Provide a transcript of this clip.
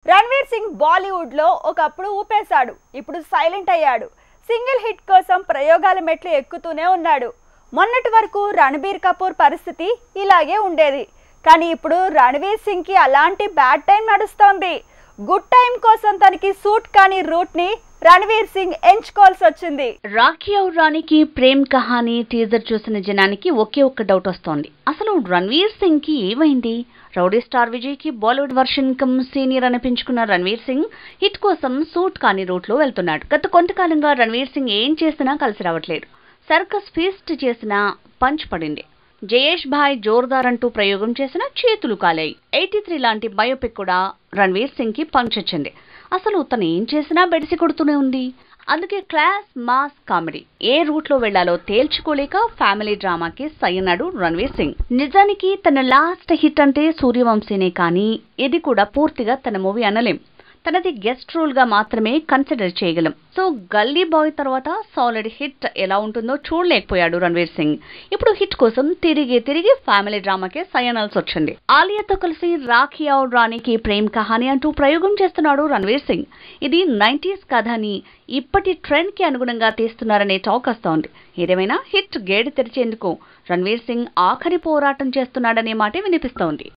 రణ్వీర్ సింగ్ బాలీవుడ్ లో ఒకప్పుడు ఊపేశాడు ఇప్పుడు సైలెంట్ అయ్యాడు సింగిల్ హిట్ కోసం ప్రయోగాల మెట్లు ఎక్కుతూనే ఉన్నాడు మొన్నటి వరకు రణబీర్ కపూర్ పరిస్థితి ఇలాగే ఉండేది కానీ ఇప్పుడు రణవీర్ సింగ్ కి అలాంటి బ్యాడ్ టైం నడుస్తోంది గుడ్ టైం కోసం తనకి సూట్ కాని రూట్ ని రణవీర్ సింగ్ ఎంచుకోవాల్సి వచ్చింది రాఖీ ఔర్ రాణికి ప్రేమ్ కహానీ టీజర్ చూసిన జనానికి ఒకే ఒక్క డౌట్ వస్తోంది అసలు రణ్వీర్ సింగ్ కి ఏమైంది రౌడీ స్టార్ విజయ్ కి బాలీవుడ్ వర్షన్ కమ్ సీనియర్ అనిపించుకున్న రణ్వీర్ సింగ్ హిట్ కోసం సూట్ కాని రూట్ లో వెళ్తున్నాడు గత కొంతకాలంగా రణ్వీర్ సింగ్ ఏం చేసినా కలిసి రావట్లేదు సర్కస్ ఫీస్ట్ చేసినా పంచ్ పడింది జయేష్ భాయ్ జోర్దార్ అంటూ ప్రయోగం చేసిన చేతులు కాలాయి ఎయిటీ త్రీ లాంటి బయోపిక్ కూడా రణ్వీర్ సింగ్ కి పంచ్ వచ్చింది అసలు తను ఏం చేసినా బెడిసి కొడుతూనే ఉంది అందుకే క్లాస్ మాస్ కామెడీ ఏ రూట్ లో వెళ్లాలో తేల్చుకోలేక ఫ్యామిలీ డ్రామాకి సై అన్నాడు రణ్వీర్ సింగ్ నిజానికి తన లాస్ట్ హిట్ అంటే సూర్యవంశీనే కానీ ఇది కూడా పూర్తిగా తన మూవీ అనలేం తనది గెస్ట్ రోల్ గా మాత్రమే కన్సిడర్ చేయగలం సో గల్లీ బాయ్ తర్వాత సాలిడ్ హిట్ ఎలా ఉంటుందో చూడలేకపోయాడు రణ్వీర్ సింగ్ ఇప్పుడు హిట్ కోసం తిరిగి తిరిగి ఫ్యామిలీ డ్రామాకే సయనాల్సి వచ్చింది ఆలియాతో కలిసి రాఖీ ఔర్ రాణికి ప్రేమ్ కహాని అంటూ ప్రయోగం చేస్తున్నాడు రణ్వీర్ సింగ్ ఇది నైన్టీస్ కథని ఇప్పటి ట్రెండ్ కి అనుగుణంగా తీస్తున్నారనే టాక్ వస్తోంది ఏదేమైనా హిట్ గేడు తెరిచేందుకు రణ్వీర్ సింగ్ ఆఖరి పోరాటం చేస్తున్నాడనే మాట వినిపిస్తోంది